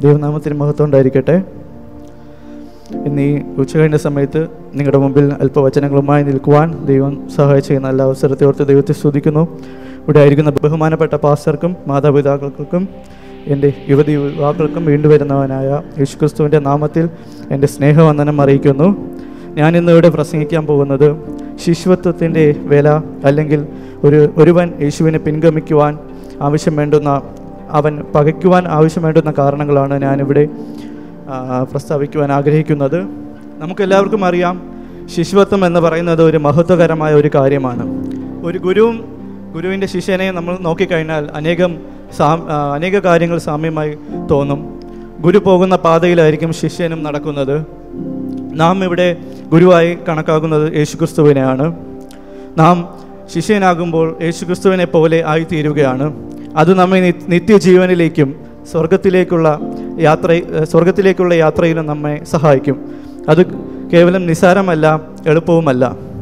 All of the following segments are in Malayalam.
ദൈവനാമത്തിന് മഹത്വം ഉണ്ടായിരിക്കട്ടെ ഇന്ന് ഈ ഉച്ചകഴിഞ്ഞ സമയത്ത് നിങ്ങളുടെ മുമ്പിൽ അല്പവചനങ്ങളുമായി നിൽക്കുവാൻ ദൈവം സഹായിച്ച നല്ല അവസരത്തെ ഓർത്ത് ദൈവത്തെ സ്തുതിക്കുന്നു ഇവിടെ ആയിരിക്കുന്ന ബഹുമാനപ്പെട്ട പാസ്റ്റർക്കും മാതാപിതാക്കൾക്കും എൻ്റെ യുവതി യുവാക്കൾക്കും വീണ്ടും വരുന്നവനായ യേശുക്രിസ്തുവിൻ്റെ നാമത്തിൽ എൻ്റെ സ്നേഹവന്ദനം അറിയിക്കുന്നു ഞാൻ ഇന്ന് ഇവിടെ പ്രസംഗിക്കാൻ പോകുന്നത് ശിശുത്വത്തിൻ്റെ വില അല്ലെങ്കിൽ ഒരു ഒരുവൻ യേശുവിനെ പിൻഗമിക്കുവാൻ ആവശ്യം വേണ്ടുന്ന അവൻ പകയ്ക്കുവാൻ ആവശ്യം വേണ്ടുന്ന കാരണങ്ങളാണ് ഞാനിവിടെ ആ, പ്രസ്താവിക്കുവാൻ ആഗ്രഹിക്കുന്നത് നമുക്കെല്ലാവർക്കും അറിയാം ശിശുവത്വം എന്ന് പറയുന്നത് ഒരു മഹത്വകരമായ ഒരു കാര്യമാണ് ഒരു ഗുരുവും ഗുരുവിൻ്റെ ശിഷ്യനെ നമ്മൾ നോക്കിക്കഴിഞ്ഞാൽ അനേകം സാ ആ, അനേക കാര്യങ്ങൾ സാമ്യമായി തോന്നും ഗുരു പോകുന്ന പാതയിലായിരിക്കും ശിഷ്യനും നടക്കുന്നത് നാം ഇവിടെ ഗുരുവായി കണക്കാക്കുന്നത് യേശുക്രിസ്തുവിനെയാണ് നാം ശിഷ്യനാകുമ്പോൾ യേശുക്രിസ്തുവിനെ പോലെ ആയിത്തീരുകയാണ് അത് നമ്മെ നി- നിത്യജീവനിലേക്കും സ്വർഗത്തിലേക്കുള്ള യാത്ര സ്വർഗത്തിലേക്കുള്ള യാത്രയിലും നമ്മെ സഹായിക്കും അത് കേവലം നിസാരമല്ല എളുപ്പവുമല്ല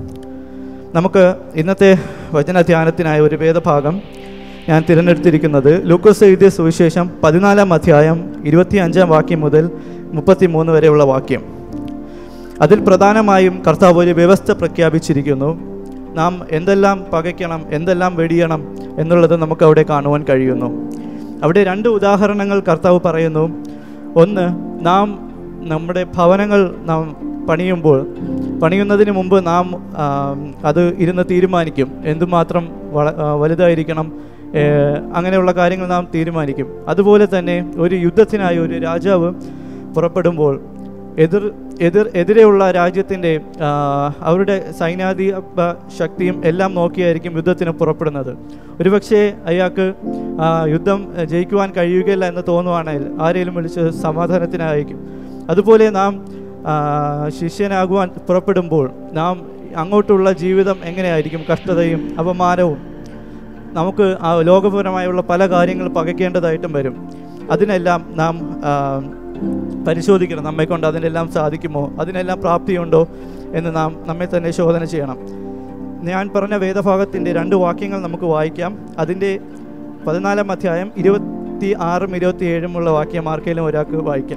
നമുക്ക് ഇന്നത്തെ വചന ധ്യാനത്തിനായ ഒരു വേദഭാഗം ഞാൻ തിരഞ്ഞെടുത്തിരിക്കുന്നത് ലൂക്കോസ് എഴുതിയ സുവിശേഷം പതിനാലാം അധ്യായം ഇരുപത്തി അഞ്ചാം വാക്യം മുതൽ മുപ്പത്തി മൂന്ന് വരെയുള്ള വാക്യം അതിൽ പ്രധാനമായും കർത്താവ് ഒരു വ്യവസ്ഥ പ്രഖ്യാപിച്ചിരിക്കുന്നു നാം എന്തെല്ലാം പകയ്ക്കണം എന്തെല്ലാം വെടിയണം എന്നുള്ളത് നമുക്ക് അവിടെ കാണുവാൻ കഴിയുന്നു അവിടെ രണ്ട് ഉദാഹരണങ്ങൾ കർത്താവ് പറയുന്നു ഒന്ന് നാം നമ്മുടെ ഭവനങ്ങൾ നാം പണിയുമ്പോൾ പണിയുന്നതിന് മുമ്പ് നാം ആ, അത് ഇരുന്ന് തീരുമാനിക്കും എന്തുമാത്രം വള- ആ, വലുതായിരിക്കണം ഏ, അങ്ങനെയുള്ള കാര്യങ്ങൾ നാം തീരുമാനിക്കും അതുപോലെ തന്നെ ഒരു യുദ്ധത്തിനായി ഒരു രാജാവ് പുറപ്പെടുമ്പോൾ എതിർ എതിർ എതിരെയുള്ള രാജ്യത്തിൻ്റെ ആ, അവരുടെ സൈന്യാധിപ ശക്തിയും എല്ലാം നോക്കിയായിരിക്കും യുദ്ധത്തിന് പുറപ്പെടുന്നത് ഒരുപക്ഷെ അയാൾക്ക് ആ, യുദ്ധം ജയിക്കുവാൻ കഴിയുകയില്ല എന്ന് തോന്നുവാണെങ്കിൽ ആരെങ്കിലും വിളിച്ച് സമാധാനത്തിനായിരിക്കും അതുപോലെ നാം ആ, ശിഷ്യനാകുവാൻ പുറപ്പെടുമ്പോൾ നാം അങ്ങോട്ടുള്ള ജീവിതം എങ്ങനെയായിരിക്കും കഷ്ടതയും അപമാനവും നമുക്ക് ആ ലോകപരമായുള്ള പല കാര്യങ്ങൾ പകയ്ക്കേണ്ടതായിട്ടും വരും അതിനെല്ലാം നാം ആ, പരിശോധിക്കണം നമ്മെ കൊണ്ട് അതിനെല്ലാം സാധിക്കുമോ അതിനെല്ലാം പ്രാപ്തിയുണ്ടോ എന്ന് നാം നമ്മെ തന്നെ ശോധന ചെയ്യണം ഞാൻ പറഞ്ഞ വേദഭാഗത്തിൻ്റെ രണ്ട് വാക്യങ്ങൾ നമുക്ക് വായിക്കാം അതിൻ്റെ പതിനാലാം അധ്യായം ഇരുപത്തി ആറും ഇരുപത്തി ഏഴുമുള്ള വാക്യം ആർക്കെങ്കിലും ഒരാൾക്ക് വായിക്കാം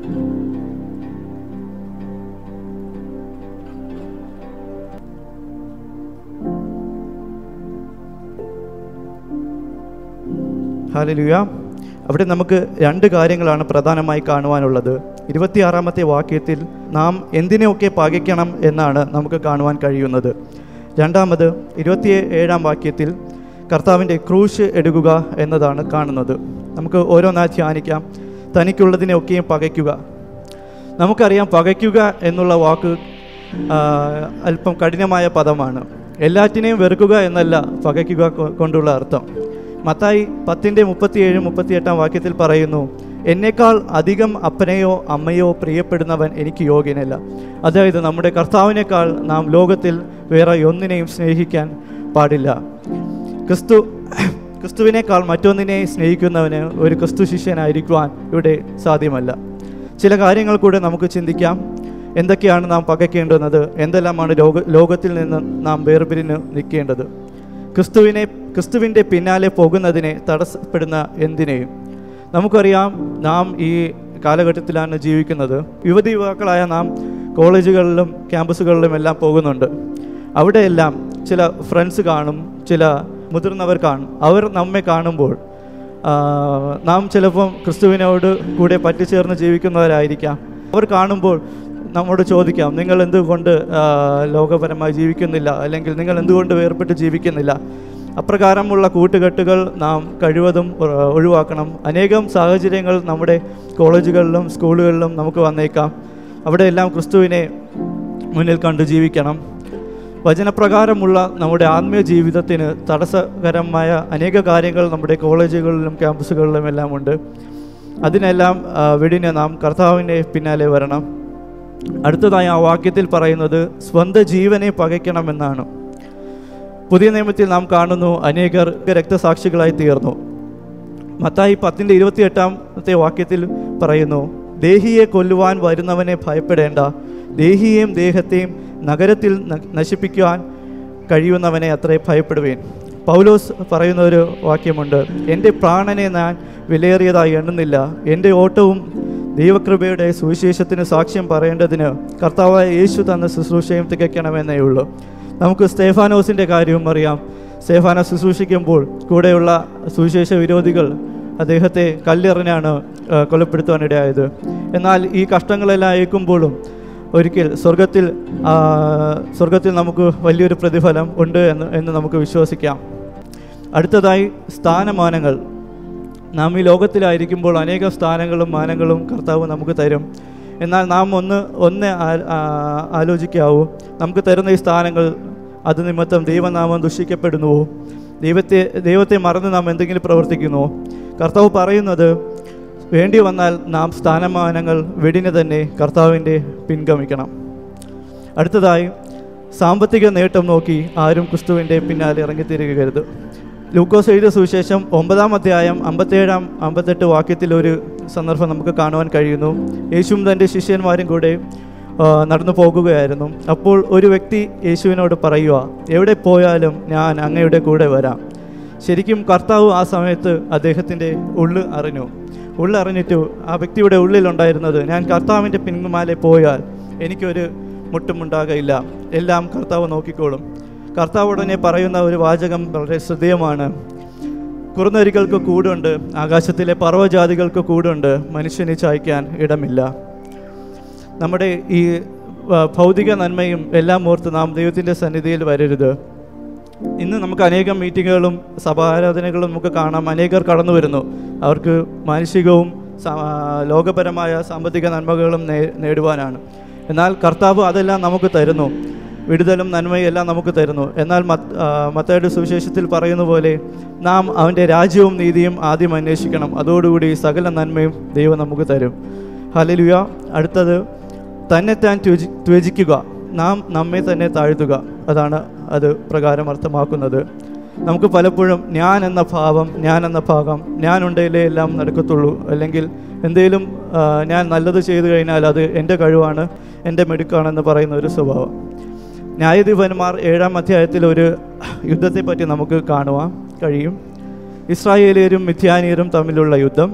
ഹാലലുയ അവിടെ നമുക്ക് രണ്ട് കാര്യങ്ങളാണ് പ്രധാനമായി കാണുവാനുള്ളത് ഇരുപത്തിയാറാമത്തെ വാക്യത്തിൽ നാം എന്തിനെയൊക്കെ പകയ്ക്കണം എന്നാണ് നമുക്ക് കാണുവാൻ കഴിയുന്നത് രണ്ടാമത് ഇരുപത്തി ഏഴാം വാക്യത്തിൽ കർത്താവിൻ്റെ ക്രൂശ് എടുക്കുക എന്നതാണ് കാണുന്നത് നമുക്ക് ഓരോന്നായി ധ്യാനിക്കാം തനിക്കുള്ളതിനെയൊക്കെയും പകയ്ക്കുക നമുക്കറിയാം പകയ്ക്കുക എന്നുള്ള വാക്ക് ആ, അല്പം കഠിനമായ പദമാണ് എല്ലാറ്റിനെയും വെറുക്കുക എന്നല്ല പകയ്ക്കുക കൊ- കൊണ്ടുള്ള അർത്ഥം മത്തായി പത്തിൻ്റെ മുപ്പത്തിയേഴ് മുപ്പത്തിയെട്ടാം വാക്യത്തിൽ പറയുന്നു എന്നേക്കാൾ അധികം അപ്പനെയോ അമ്മയോ പ്രിയപ്പെടുന്നവൻ എനിക്ക് യോഗ്യനല്ല അതായത് നമ്മുടെ കർത്താവിനേക്കാൾ നാം ലോകത്തിൽ വേറെ ഒന്നിനെയും സ്നേഹിക്കാൻ പാടില്ല ക്രിസ്തു ക്രിസ്തുവിനേക്കാൾ മറ്റൊന്നിനെ സ്നേഹിക്കുന്നവന് ഒരു ക്രിസ്തു ശിഷ്യനായിരിക്കുവാൻ ഇവിടെ സാധ്യമല്ല ചില കാര്യങ്ങൾ കൂടെ നമുക്ക് ചിന്തിക്കാം എന്തൊക്കെയാണ് നാം പകയ്ക്കേണ്ടുന്നത് എന്തെല്ലാമാണ് ലോക ലോകത്തിൽ നിന്ന് നാം വേർപിരിഞ്ഞ് നിൽക്കേണ്ടത് ക്രിസ്തുവിനെ ക്രിസ്തുവിൻ്റെ പിന്നാലെ പോകുന്നതിനെ തടസ്സപ്പെടുന്ന എന്തിനേയും നമുക്കറിയാം നാം ഈ കാലഘട്ടത്തിലാണ് ജീവിക്കുന്നത് യുവതി യുവാക്കളായ നാം കോളേജുകളിലും ക്യാമ്പസുകളിലും എല്ലാം പോകുന്നുണ്ട് അവിടെയെല്ലാം ചില ഫ്രണ്ട്സ് കാണും ചില മുതിർന്നവർ കാണും അവർ നമ്മെ കാണുമ്പോൾ ആ, നാം ചിലപ്പം ക്രിസ്തുവിനോട് കൂടെ പറ്റിച്ചേർന്ന് ജീവിക്കുന്നവരായിരിക്കാം അവർ കാണുമ്പോൾ നമ്മോട് ചോദിക്കാം നിങ്ങൾ എന്തുകൊണ്ട് ആ, ലോകപരമായി ജീവിക്കുന്നില്ല അല്ലെങ്കിൽ നിങ്ങൾ എന്തുകൊണ്ട് വേർപെട്ട് ജീവിക്കുന്നില്ല അപ്രകാരമുള്ള കൂട്ടുകെട്ടുകൾ നാം കഴിവതും ഒ- ഒഴിവാക്കണം അനേകം സാഹചര്യങ്ങൾ നമ്മുടെ കോളേജുകളിലും സ്കൂളുകളിലും നമുക്ക് വന്നേക്കാം അവിടെയെല്ലാം ക്രിസ്തുവിനെ മുന്നിൽ കണ്ട് ജീവിക്കണം വചനപ്രകാരമുള്ള നമ്മുടെ ആത്മീയ ജീവിതത്തിന് തടസ്സകരമായ അനേക കാര്യങ്ങൾ നമ്മുടെ കോളേജുകളിലും ക്യാമ്പസുകളിലും എല്ലാം ഉണ്ട് അതിനെല്ലാം ആ, വെടിഞ്ഞ് നാം കർത്താവിൻ്റെ പിന്നാലെ വരണം അടുത്തതായി ആ വാക്യത്തിൽ പറയുന്നത് സ്വന്തം ജീവനെ പകയ്ക്കണമെന്നാണ് പുതിയ നിയമത്തിൽ നാം കാണുന്നു അനേകർ രക്തസാക്ഷികളായി തീർന്നു മത്തായി പത്തിൻ്റെ ഇരുപത്തിയെട്ടാമത്തെ വാക്യത്തിൽ പറയുന്നു ദേഹിയെ കൊല്ലുവാൻ വരുന്നവനെ ഭയപ്പെടേണ്ട ദേഹിയെയും ദേഹത്തെയും നഗരത്തിൽ ന- നശിപ്പിക്കുവാൻ കഴിയുന്നവനെ അത്രേ ഭയപ്പെടുവേൻ പൗലോസ് പറയുന്ന ഒരു വാക്യമുണ്ട് എൻ്റെ പ്രാണനെ ഞാൻ വിലയേറിയതായി എണ്ണുന്നില്ല എൻ്റെ ഓട്ടവും ദൈവകൃപയുടെ സുവിശേഷത്തിന് സാക്ഷ്യം പറയേണ്ടതിന് കർത്താവായ യേശു തന്ന ശുശ്രൂഷയും തികയ്ക്കണമെന്നേ ഉള്ളൂ നമുക്ക് സ്തേഫാനോസിൻ്റെ കാര്യവും അറിയാം സ്തേഫാന ശുശ്രൂഷിക്കുമ്പോൾ കൂടെയുള്ള സുവിശേഷ വിരോധികൾ അദ്ദേഹത്തെ കല്ലെറിഞ്ഞാണ് ആ, കൊലപ്പെടുത്തുവാനിടയായത് എന്നാൽ ഈ കഷ്ടങ്ങളെല്ലാം ഏൽക്കുമ്പോഴും ഒരിക്കൽ സ്വർഗത്തിൽ ആ, സ്വർഗത്തിൽ നമുക്ക് വലിയൊരു പ്രതിഫലം ഉണ്ട് എന്ന് എന്ന് നമുക്ക് വിശ്വസിക്കാം അടുത്തതായി സ്ഥാനമാനങ്ങൾ നാം ഈ ലോകത്തിലായിരിക്കുമ്പോൾ അനേകം സ്ഥാനങ്ങളും മാനങ്ങളും കർത്താവ് നമുക്ക് തരും എന്നാൽ നാം ഒന്ന് ഒന്ന് ആ- ആ- ആലോചിക്കാവൂ നമുക്ക് തരുന്ന ഈ സ്ഥാനങ്ങൾ അത് നിമിത്തം ദൈവനാമം ദുഷിക്കപ്പെടുന്നുവോ ദൈവത്തെ ദൈവത്തെ മറന്ന് നാം എന്തെങ്കിലും പ്രവർത്തിക്കുന്നുവോ കർത്താവ് പറയുന്നത് വേണ്ടി വന്നാൽ നാം സ്ഥാനമാനങ്ങൾ വെടിന് തന്നെ കർത്താവിൻ്റെ പിൻഗമിക്കണം അടുത്തതായി സാമ്പത്തിക നേട്ടം നോക്കി ആരും ക്രിസ്തുവിൻ്റെ പിന്നാലെ ഇറങ്ങിത്തിരികരുത് ലൂക്കോസ് എഴുതിയ സുവിശേഷം ഒമ്പതാം അധ്യായം അമ്പത്തേഴാം അമ്പത്തെട്ട് വാക്യത്തിൽ ഒരു സന്ദർഭം നമുക്ക് കാണുവാൻ കഴിയുന്നു യേശുവും തൻ്റെ ശിഷ്യന്മാരും കൂടെ ആ, നടന്നു പോകുകയായിരുന്നു അപ്പോൾ ഒരു വ്യക്തി യേശുവിനോട് പറയുക എവിടെ പോയാലും ഞാൻ അങ്ങയുടെ കൂടെ വരാം ശരിക്കും കർത്താവ് ആ സമയത്ത് അദ്ദേഹത്തിൻ്റെ ഉള്ളു അറിഞ്ഞു ഉള്ളറിഞ്ഞിട്ട് ആ വ്യക്തിയുടെ ഉള്ളിലുണ്ടായിരുന്നത് ഞാൻ കർത്താവിൻ്റെ പിന്മാലെ പോയാൽ എനിക്കൊരു മുട്ടുമുണ്ടാകയില്ല എല്ലാം കർത്താവ് നോക്കിക്കോളും കർത്താവ് ഉടനെ പറയുന്ന ഒരു വാചകം വളരെ ശ്രദ്ധേയമാണ് കുറുനരികൾക്ക് കൂടുണ്ട് ആകാശത്തിലെ പർവ്വജാതികൾക്ക് കൂടുണ്ട് മനുഷ്യനെ ചായ്ക്കാൻ ഇടമില്ല നമ്മുടെ ഈ ആ, ഭൗതിക നന്മയും എല്ലാം ഓർത്ത് നാം ദൈവത്തിൻ്റെ സന്നിധിയിൽ വരരുത് ഇന്ന് നമുക്ക് അനേകം മീറ്റിങ്ങുകളും സഭാരാധനകളും നമുക്ക് കാണാം അനേകർ കടന്നു വരുന്നു അവർക്ക് മാനസികവും സ- ആ, ലോകപരമായ സാമ്പത്തിക നന്മകളും നേ നേടുവാനാണ് എന്നാൽ കർത്താവ് അതെല്ലാം നമുക്ക് തരുന്നു വിടുതലും നന്മയും എല്ലാം നമുക്ക് തരുന്നു എന്നാൽ മത്ത് ആ, മത്തായിയുടെ സുവിശേഷത്തിൽ പറയുന്ന പോലെ നാം അവൻ്റെ രാജ്യവും നീതിയും ആദ്യം അന്വേഷിക്കണം അതോടുകൂടി സകല നന്മയും ദൈവം നമുക്ക് തരും ഹലലുയ അടുത്തത് തന്നെത്താൻ ത്വജി ത്വജിക്കുക നാം നമ്മെ തന്നെ താഴ്ത്തുക അതാണ് അത് പ്രകാരം അർത്ഥമാക്കുന്നത് നമുക്ക് പലപ്പോഴും ഞാൻ എന്ന ഭാവം ഞാൻ എന്ന ഭാഗം ഞാൻ ഉണ്ടെങ്കിലേ എല്ലാം നടക്കത്തുള്ളൂ അല്ലെങ്കിൽ എന്തെങ്കിലും ആ, ഞാൻ നല്ലത് ചെയ്തു കഴിഞ്ഞാൽ അത് എൻ്റെ കഴിവാണ് എൻ്റെ മിടുക്കാണെന്ന് പറയുന്ന ഒരു സ്വഭാവം ന്യായാധിപന്മാർ ഏഴാം അധ്യായത്തിൽ ഒരു യുദ്ധത്തെപ്പറ്റി നമുക്ക് കാണുവാൻ കഴിയും ഇസ്രായേലിയരും മിഥ്യാനിയരും തമ്മിലുള്ള യുദ്ധം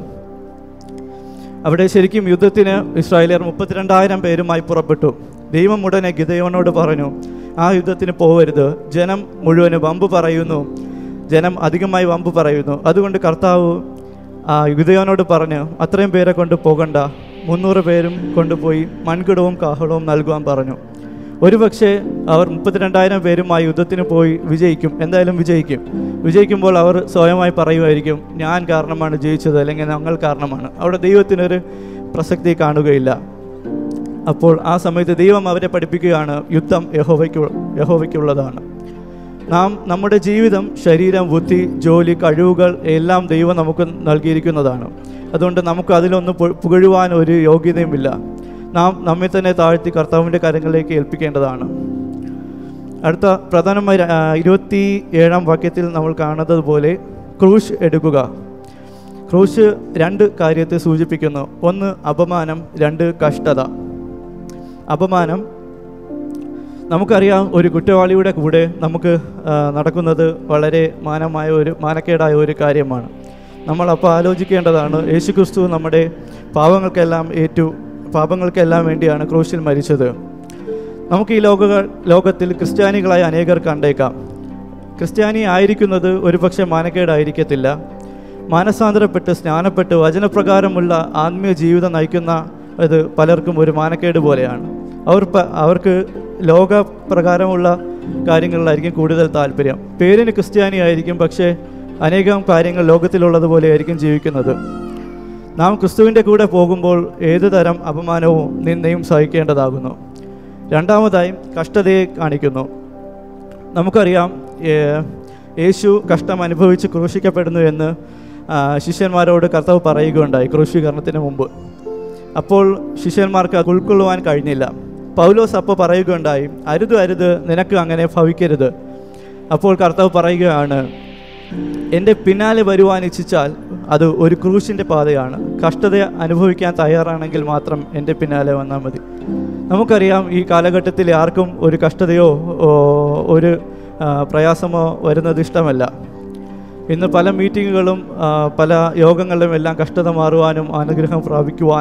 അവിടെ ശരിക്കും യുദ്ധത്തിന് ഇസ്രായേലിയർ മുപ്പത്തിരണ്ടായിരം പേരുമായി പുറപ്പെട്ടു ദൈവം ഉടനെ ഗിതയോനോട് പറഞ്ഞു ആ യുദ്ധത്തിന് പോവരുത് ജനം മുഴുവന് വമ്പ് പറയുന്നു ജനം അധികമായി വമ്പ് പറയുന്നു അതുകൊണ്ട് കർത്താവ് ആ ഗിതയോനോട് പറഞ്ഞ് അത്രയും പേരെ കൊണ്ട് പോകണ്ട മുന്നൂറ് പേരും കൊണ്ടുപോയി മൺകിടവും കാഹളവും നൽകുവാൻ പറഞ്ഞു ഒരുപക്ഷെ അവർ മുപ്പത്തിരണ്ടായിരം പേരുമായി യുദ്ധത്തിന് പോയി വിജയിക്കും എന്തായാലും വിജയിക്കും വിജയിക്കുമ്പോൾ അവർ സ്വയമായി പറയുമായിരിക്കും ഞാൻ കാരണമാണ് ജയിച്ചത് അല്ലെങ്കിൽ ഞങ്ങൾ കാരണമാണ് അവിടെ ദൈവത്തിനൊരു പ്രസക്തി കാണുകയില്ല അപ്പോൾ ആ സമയത്ത് ദൈവം അവരെ പഠിപ്പിക്കുകയാണ് യുദ്ധം യഹോവയ്ക്ക് യഹോവയ്ക്കുള്ളതാണ് നാം നമ്മുടെ ജീവിതം ശരീരം ബുദ്ധി ജോലി കഴിവുകൾ എല്ലാം ദൈവം നമുക്ക് നൽകിയിരിക്കുന്നതാണ് അതുകൊണ്ട് നമുക്ക് അതിലൊന്നും പു- പുകഴുവാൻ ഒരു യോഗ്യതയുമില്ല നാം നമ്മെ തന്നെ താഴ്ത്തി കർത്താവിൻ്റെ കരങ്ങളിലേക്ക് ഏൽപ്പിക്കേണ്ടതാണ് അടുത്ത പ്രധാനമായി ര- ആ, ഇരുപത്തി ഏഴാം വാക്യത്തിൽ നമ്മൾ കാണുന്നത് പോലെ ക്രൂശ് എടുക്കുക ക്രൂശ് രണ്ട് കാര്യത്തെ സൂചിപ്പിക്കുന്നു ഒന്ന് അപമാനം രണ്ട് കഷ്ടത അപമാനം നമുക്കറിയാം ഒരു കുറ്റവാളിയുടെ കൂടെ നമുക്ക് ആ, നടക്കുന്നത് വളരെ മാനമായ ഒരു മാനക്കേടായ ഒരു കാര്യമാണ് നമ്മൾ അപ്പോൾ ആലോചിക്കേണ്ടതാണ് യേശുക്രിസ്തു നമ്മുടെ പാവങ്ങൾക്കെല്ലാം ഏറ്റു പാപങ്ങൾക്കെല്ലാം വേണ്ടിയാണ് ക്രൂശിൽ മരിച്ചത് നമുക്ക് ഈ ലോക ലോകത്തിൽ ക്രിസ്ത്യാനികളായ അനേകർ കണ്ടേക്കാം ക്രിസ്ത്യാനി ആയിരിക്കുന്നത് ഒരുപക്ഷെ മാനക്കേടായിരിക്കത്തില്ല മാനസാന്തരപ്പെട്ട് സ്നാനപ്പെട്ട് വചനപ്രകാരമുള്ള ആത്മീയ ജീവിതം നയിക്കുന്ന ഇത് പലർക്കും ഒരു മാനക്കേട് പോലെയാണ് അവർ പ- അവർക്ക് ലോകപ്രകാരമുള്ള കാര്യങ്ങളിലായിരിക്കും കൂടുതൽ താല്പര്യം പേരിന് ക്രിസ്ത്യാനി ആയിരിക്കും പക്ഷേ അനേകം കാര്യങ്ങൾ ലോകത്തിലുള്ളതുപോലെ ആയിരിക്കും ജീവിക്കുന്നത് നാം ക്രിസ്തുവിൻ്റെ കൂടെ പോകുമ്പോൾ ഏതു തരം അപമാനവും നിന്നയും സഹിക്കേണ്ടതാകുന്നു രണ്ടാമതായി കഷ്ടതയെ കാണിക്കുന്നു നമുക്കറിയാം ഏ- യേശു കഷ്ടം അനുഭവിച്ച് ക്രൂശിക്കപ്പെടുന്നു എന്ന് ആ, ശിഷ്യന്മാരോട് കർത്താവ് പറയുകയുണ്ടായി ക്രൂശീകരണത്തിന് മുമ്പ് അപ്പോൾ ശിഷ്യന്മാർക്ക് അത് ഉൾക്കൊള്ളുവാൻ കഴിഞ്ഞില്ല പൗലോസ് അപ്പോൾ പറയുകയുണ്ടായി അരുത് അരുത് നിനക്ക് അങ്ങനെ ഭവിക്കരുത് അപ്പോൾ കർത്താവ് പറയുകയാണ് എൻ്റെ പിന്നാലെ വരുവാൻ ഇച്ഛിച്ചാൽ അത് ഒരു ക്രൂശിൻ്റെ പാതയാണ് കഷ്ടത അനുഭവിക്കാൻ തയ്യാറാണെങ്കിൽ മാത്രം എൻ്റെ പിന്നാലെ വന്നാൽ മതി നമുക്കറിയാം ഈ കാലഘട്ടത്തിൽ ആർക്കും ഒരു കഷ്ടതയോ ഓ, ഒരു ആ, പ്രയാസമോ വരുന്നത് ഇഷ്ടമല്ല ഇന്ന് പല മീറ്റിങ്ങുകളും ആ, പല യോഗങ്ങളിലും എല്ലാം കഷ്ടത മാറുവാനും അനുഗ്രഹം പ്രാപിക്കുവാനും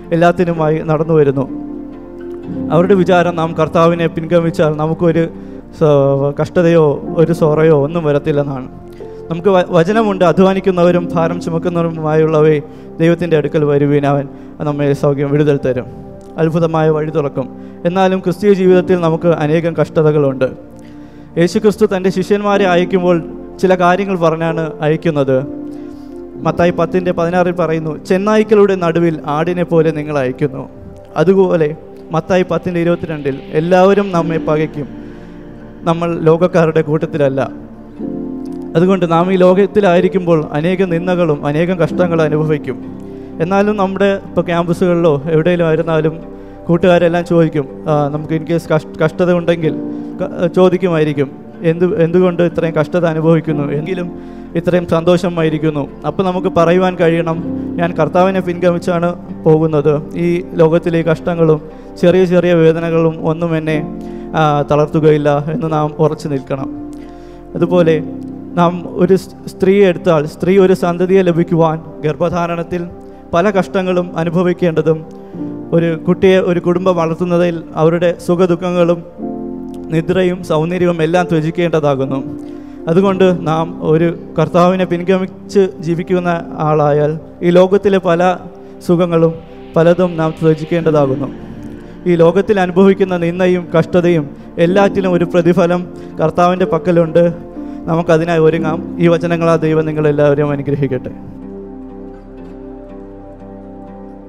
എല്ലാത്തിനുമായി നടന്നു വരുന്നു അവരുടെ വിചാരം നാം കർത്താവിനെ പിൻഗമിച്ചാൽ നമുക്കൊരു സ- കഷ്ടതയോ ഒരു സോറയോ ഒന്നും വരത്തില്ലെന്നാണ് നമുക്ക് വ- വചനമുണ്ട് അധ്വാനിക്കുന്നവരും ഭാരം ചുമക്കുന്നവരുമായുള്ളവയെ ദൈവത്തിൻ്റെ അടുക്കൽ വരുവീൻ അവൻ നമ്മെ സൗഖ്യം വിടുതൽ തരും അത്ഭുതമായ വഴി തുറക്കും എന്നാലും ക്രിസ്തീയ ജീവിതത്തിൽ നമുക്ക് അനേകം കഷ്ടതകളുണ്ട് യേശു ക്രിസ്തു തൻ്റെ ശിഷ്യന്മാരെ അയക്കുമ്പോൾ ചില കാര്യങ്ങൾ പറഞ്ഞാണ് അയക്കുന്നത് മത്തായി പത്തിൻ്റെ പതിനാറിൽ പറയുന്നു ചെന്നായ്ക്കളുടെ നടുവിൽ ആടിനെ പോലെ നിങ്ങൾ അയക്കുന്നു അതുപോലെ മത്തായി പത്തിൻ്റെ ഇരുപത്തിരണ്ടിൽ എല്ലാവരും നമ്മെ പകയ്ക്കും നമ്മൾ ലോകക്കാരുടെ കൂട്ടത്തിലല്ല അതുകൊണ്ട് നാം ഈ ലോകത്തിലായിരിക്കുമ്പോൾ അനേകം നിന്ദകളും അനേകം കഷ്ടങ്ങളും അനുഭവിക്കും എന്നാലും നമ്മുടെ ഇപ്പോൾ ക്യാമ്പസുകളിലോ എവിടെയെങ്കിലും ആയിരുന്നാലും കൂട്ടുകാരെല്ലാം ചോദിക്കും "ആ, നമുക്ക് ഇൻ കേസ് കഷ്ട കഷ്ടത ഉണ്ടെങ്കിൽ ക- ചോദിക്കുമായിരിക്കും എന്ത് എന്തുകൊണ്ട് ഇത്രയും കഷ്ടത അനുഭവിക്കുന്നു എങ്കിലും ഇത്രയും സന്തോഷമായിരിക്കുന്നു അപ്പോൾ നമുക്ക് പറയുവാൻ കഴിയണം ഞാൻ കർത്താവിനെ പിൻഗമിച്ചാണ് പോകുന്നത് ഈ ലോകത്തിലെ ഈ കഷ്ടങ്ങളും ചെറിയ ചെറിയ വേദനകളും ഒന്നും എന്നെ ആ, തളർത്തുകയില്ല എന്ന് നാം ഉറച്ചു നിൽക്കണം അതുപോലെ നാം ഒരു സ് സ്ത്രീ എടുത്താൽ സ്ത്രീ ഒരു സന്തതിയെ ലഭിക്കുവാൻ ഗർഭധാരണത്തിൽ പല കഷ്ടങ്ങളും അനുഭവിക്കേണ്ടതും ഒരു കുട്ടിയെ ഒരു കുടുംബം വളർത്തുന്നതിൽ അവരുടെ സുഖദുഃഖങ്ങളും നിദ്രയും സൗന്ദര്യവും എല്ലാം ത്യജിക്കേണ്ടതാകുന്നു അതുകൊണ്ട് നാം ഒരു കർത്താവിനെ പിൻഗമിച്ച് ജീവിക്കുന്ന ആളായാൽ ഈ ലോകത്തിലെ പല സുഖങ്ങളും പലതും നാം ത്യജിക്കേണ്ടതാകുന്നു ഈ ലോകത്തിൽ അനുഭവിക്കുന്ന നിന്ദയും കഷ്ടതയും എല്ലാറ്റിലും ഒരു പ്രതിഫലം കർത്താവിൻ്റെ പക്കലുണ്ട് നമുക്കതിനായി ഒരുങ്ങാം ഈ വചനങ്ങളാ ദൈവം നിങ്ങളെല്ലാവരെയും അനുഗ്രഹിക്കട്ടെ